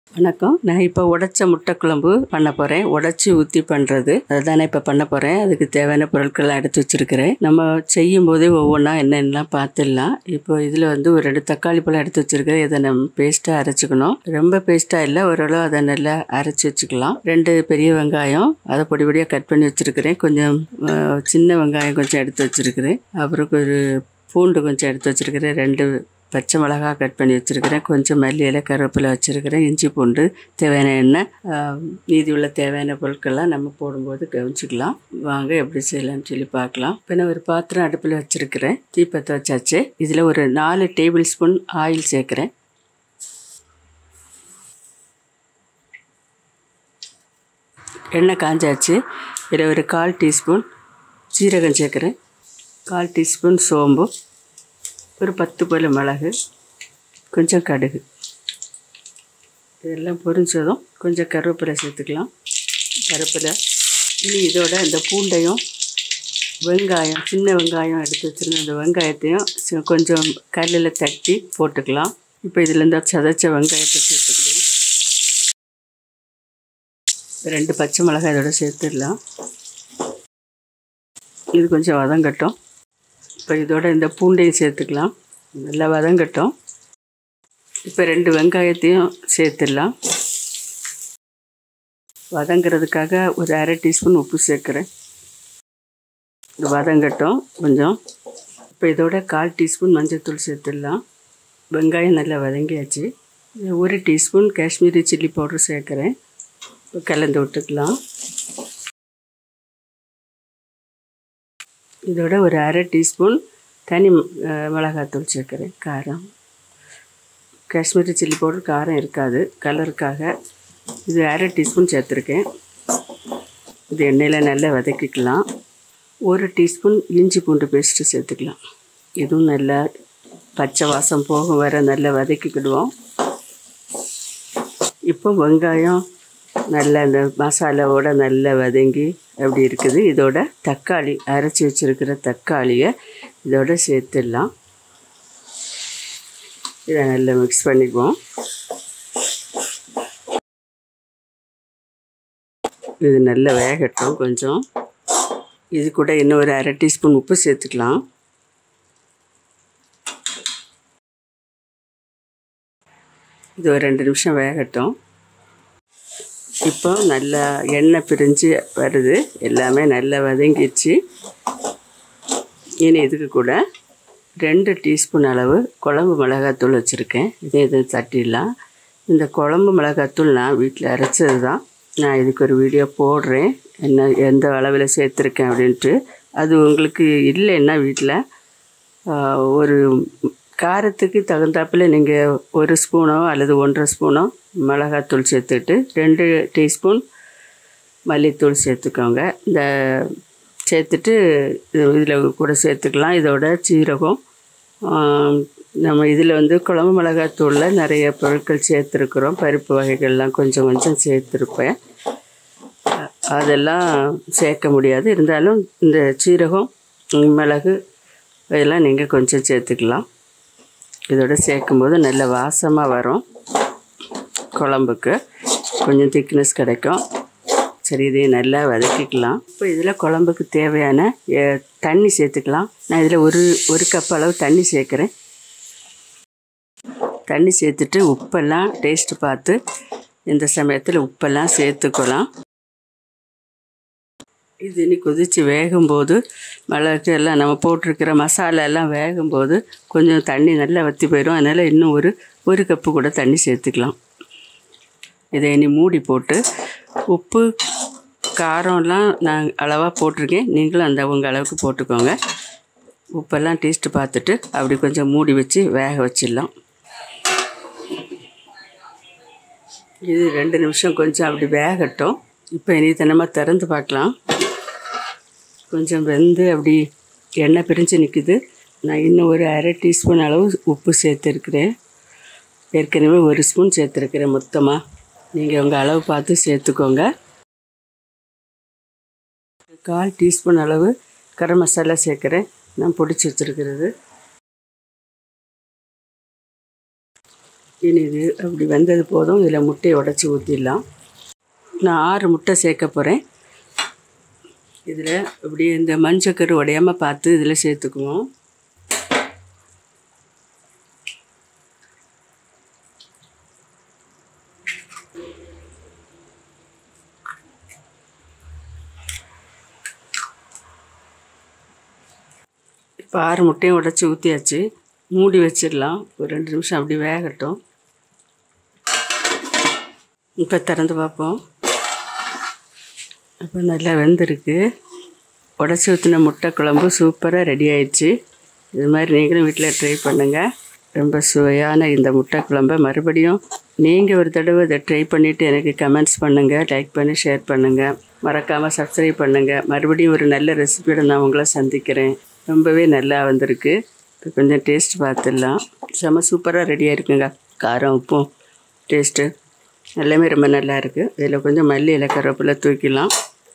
வணக்கம் நான் இப்போ உடைச்ச முட்டை குழம்பு பண்ண போகிறேன் உடைச்சி ஊற்றி பண்ணுறது அதுதான் நான் இப்போ பண்ண போகிறேன் அதுக்கு தேவையான பொருட்கள்லாம் எடுத்து வச்சுருக்கிறேன் நம்ம செய்யும் போதே ஒவ்வொன்றா என்னென்னலாம் பார்த்துடலாம் இப்போ இதில் வந்து ஒரு ரெண்டு தக்காளி பழம் எடுத்து வச்சுருக்கிறேன் இதை நம்ம பேஸ்ட்டாக அரைச்சிக்கணும் ரொம்ப பேஸ்ட்டாக இல்லை ஓரளவு அதை நல்லா அரைச்சி வச்சுக்கலாம் ரெண்டு பெரிய வெங்காயம் அதை பொடி பொடியாக கட் பண்ணி வச்சுருக்கிறேன் கொஞ்சம் அஹ், சின்ன வெங்காயம் கொஞ்சம் எடுத்து வச்சுருக்கிறேன் அப்புறம் ஒரு பூண்டு கொஞ்சம் எடுத்து வச்சுருக்கிறேன் ரெண்டு பச்சை மிளகா கட் பண்ணி வச்சுருக்கிறேன் கொஞ்சம் மல்லி இலை கருவேப்பிலை வச்சுருக்கிறேன் இஞ்சி பூண்டு தேவையான எண்ணெய் ஆஹ், மீதி உள்ள தேவையான பொருட்கள்லாம் நம்ம போடும்போது கவனிச்சிக்கலாம் வாங்க எப்படி செய்யலாம்னு சொல்லி பார்க்கலாம் இப்போ நான் ஒரு பாத்திரம் அடுப்பில் வச்சுருக்கிறேன் தீப்பத்தை வச்சாச்சு இதில் ஒரு நாலு டேபிள் ஸ்பூன் ஆயில் சேர்க்குறேன் எண்ணெய் காஞ்சாச்சு இதில் ஒரு கால் டீஸ்பூன் சீரகம் சேர்க்குறேன் கால் டீஸ்பூன் சோம்பு ஒரு பத்து போல மிளகு கொஞ்சம் கடுகு இதெல்லாம் பொரிஞ்சதும் கொஞ்சம் கருவேப்பிலை சேர்த்துக்கலாம் கருவேப்பிலை இனி இதோட இந்த பூண்டையும் வெங்காயம் சின்ன வெங்காயம் எடுத்து வச்சுருந்த அந்த வெங்காயத்தையும் சி- கொஞ்சம் கல்லில் தட்டி போட்டுக்கலாம் இப்போ இதில் இந்த சதைச்ச வெங்காயத்தை சேர்த்துக்கிடுவோம் ரெண்டு பச்சை மிளகாய் இதோட சேர்த்துடலாம் இது கொஞ்சம் வதங்கட்டும் இப்போ இதோட இந்த பூண்டையும் சேர்த்துக்கலாம் நல்லா வதங்கட்டும் இப்போ ரெண்டு வெங்காயத்தையும் சேர்த்துடலாம் வதங்கிறதுக்காக ஒரு அரை டீஸ்பூன் உப்பு சேர்க்குறேன் இது வதங்கட்டும் கொஞ்சம் இப்போ இதோட கால் டீஸ்பூன் மஞ்சள்தூள் சேர்த்துடலாம் வெங்காயம் நல்லா வதங்கியாச்சு இது ஒரு டீஸ்பூன் காஷ்மீரி சில்லி பவுடர் சேர்க்குறேன் இப்போ கலந்து விட்டுக்கலாம் இதோட ஒரு அரை டீஸ்பூன் தனி அஹ், மிளகாத்தூள் சேர்க்குறேன் காரம் காஷ்மீரி சில்லி பவுடர் காரம் இருக்காது கலருக்காக இது அரை டீஸ்பூன் சேர்த்துருக்கேன் இது எண்ணெயில் நல்லா வதக்கிக்கலாம் ஒரு டீஸ்பூன் இஞ்சி பூண்டு பேஸ்ட்டு சேர்த்துக்கலாம் இதுவும் நல்லா பச்சை வாசம் போக வர நல்லா வதக்கிக்கிடுவோம் இப்போ வெங்காயம் நல்லா இந்த மசாலாவோட நல்லா வதங்கி அப்படி இருக்குது இதோட தக்காளி அரைச்சி வச்சிருக்கிற தக்காளியை இதோட சேர்த்துடலாம் இதை நல்லா மிக்ஸ் பண்ணிக்குவோம் இது நல்லா வேகட்டும் கொஞ்சம் இது கூட இன்னும் ஒரு அரை டீஸ்பூன் உப்பு சேர்த்துக்கலாம் இது ஒரு ரெண்டு நிமிஷம் வேகட்டும் இப்போ நல்லா எண்ணெய் பிரிஞ்சு வருது எல்லாமே நல்லா வதங்கிடுச்சு இனி இதுக்கு கூட ரெண்டு டீஸ்பூன் அளவு குழம்பு மிளகாத்தூள் வச்சுருக்கேன் இதே இது தட்டிடலாம் இந்த குழம்பு மிளகாத்தூள் நான் வீட்டில் அரைச்சது தான் நான் இதுக்கு ஒரு வீடியோ போடுறேன் என்ன எந்த அளவில் சேர்த்துருக்கேன் அப்படின்ட்டு அது உங்களுக்கு இல்லைன்னா வீட்டில் ஆஹ், ஒரு காரத்துக்கு தகுந்தாப்புல நீங்கள் ஒரு ஸ்பூனோ அல்லது ஒன்றரை ஸ்பூனோ மிளகாத்தூள் சேர்த்துட்டு ரெண்டு டீஸ்பூன் மல்லித்தூள் சேர்த்துக்கோங்க இந்த சேர்த்துட்டு இதில் கூட சேர்த்துக்கலாம் இதோட சீரகம் ஆம், நம்ம இதில் வந்து குழம்பு மிளகாத்தூளில் நிறைய பொருட்கள் சேர்த்துருக்குறோம் பருப்பு வகைகள்லாம் கொஞ்சம் கொஞ்சம் சேர்த்துருப்பேன் அ- அதெல்லாம் சேர்க்க முடியாது இருந்தாலும் இந்த சீரகம் ம், மிளகு இதெல்லாம் நீங்கள் கொஞ்சம் சேர்த்துக்கலாம் இதோட சேர்க்கும்போது நல்ல வாசமாக வரும் குழம்புக்கு கொஞ்சம் திக்னஸ் கிடைக்கும் சரி இதையும் நல்லா வதக்கிக்கலாம் இப்போ இதில் குழம்புக்கு தேவையான எ, தண்ணி சேர்த்துக்கலாம் நான் இதில் ஒரு ஒரு கப் அளவு தண்ணி சேர்க்குறேன் தண்ணி சேர்த்துட்டு உப்பெல்லாம் டேஸ்ட்டு பார்த்து இந்த சமயத்தில் உப்பெல்லாம் சேர்த்துக்கலாம் இது இனி கொதித்து வேகும்போது மிளகு எல்லாம் நம்ம போட்டிருக்கிற மசாலா எல்லாம் வேகும்போது கொஞ்சம் தண்ணி நல்லா வற்றி போயிடும் அதனால் இன்னும் ஒரு ஒரு கப்பு கூட தண்ணி சேர்த்துக்கலாம் இதை இனி மூடி போட்டு உப்பு காரம்லாம் நான் அளவாக போட்டிருக்கேன் நீங்களும் அந்த உங்கள் அளவுக்கு போட்டுக்கோங்க உப்பெல்லாம் டேஸ்ட்டு பார்த்துட்டு அப்படி கொஞ்சம் மூடி வச்சு வேக வச்சிடலாம் இது ரெண்டு நிமிஷம் கொஞ்சம் அப்படி வேகட்டும் இப்போ இனி தினமாக திறந்து பார்க்கலாம் கொஞ்சம் வெந்து அப்படி எண்ணெய் பிரிஞ்சு நிற்குது நான் இன்னும் ஒரு அரை டீஸ்பூன் அளவு உப்பு சேர்த்துருக்குறேன் ஏற்கனவே ஒரு ஸ்பூன் சேர்த்துருக்குறேன் மொத்தமாக நீங்கள் உங்கள் அளவு பார்த்து சேர்த்துக்கோங்க கால் டீஸ்பூன் அளவு கரம் மசாலா சேர்க்குறேன் நான் பொடிச்சு வச்சுருக்கிறது இனி இது அப்படி வெந்தது போதும் இதில் முட்டையை உடச்சி ஊற்றிடலாம் நான் ஆறு முட்டை சேர்க்க போகிறேன் இதில் இப்படி இந்த மஞ்சக்கரு உடையாமல் பார்த்து இதில் சேர்த்துக்குவோம் இப்போ ஆறு முட்டையும் உடச்சி ஊற்றியாச்சு மூடி வச்சிடலாம் ஒரு ரெண்டு நிமிஷம் அப்படி வேகட்டும் இப்போ திறந்து பார்ப்போம் இப்போ நல்லா வெந்திருக்கு உடச்சி ஊற்றின முட்டை குழம்பு சூப்பராக ரெடி ஆயிடுச்சு இது மாதிரி நீங்களும் வீட்டில் ட்ரை பண்ணுங்கள் ரொம்ப சுவையான இந்த முட்டை குழம்பை மறுபடியும் நீங்கள் ஒரு தடவை இதை ட்ரை பண்ணிவிட்டு எனக்கு கமெண்ட்ஸ் பண்ணுங்கள் லைக் பண்ணி ஷேர் பண்ணுங்கள் மறக்காமல் சப்ஸ்கிரைப் பண்ணுங்கள் மறுபடியும் ஒரு நல்ல ரெசிபியோட நான் உங்களை சந்திக்கிறேன் ரொம்பவே நல்லா வந்திருக்கு இப்போ கொஞ்சம் டேஸ்ட் பார்த்துடலாம் செம சூப்பராக ரெடியாக இருக்குங்க காரம் உப்பும் டேஸ்ட்டு எல்லாமே ரொம்ப நல்லா இருக்குது இதில் கொஞ்சம் மல்லி இலை கருவேப்பிலை தூக்கிடலாம்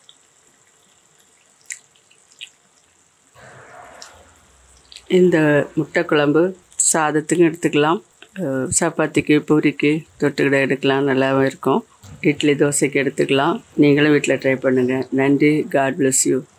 இந்த முட்டை குழம்பு சாதத்துக்கும் எடுத்துக்கலாம் அஹ் சப்பாத்திக்கு பூரிக்கு தொட்டுக்கிட எடுக்கலாம் நல்லாவும் இருக்கும் இட்லி தோசைக்கு எடுத்துக்கலாம் நீங்களும் வீட்டில் ட்ரை பண்ணுங்கள் நன்றி காட் bless யூ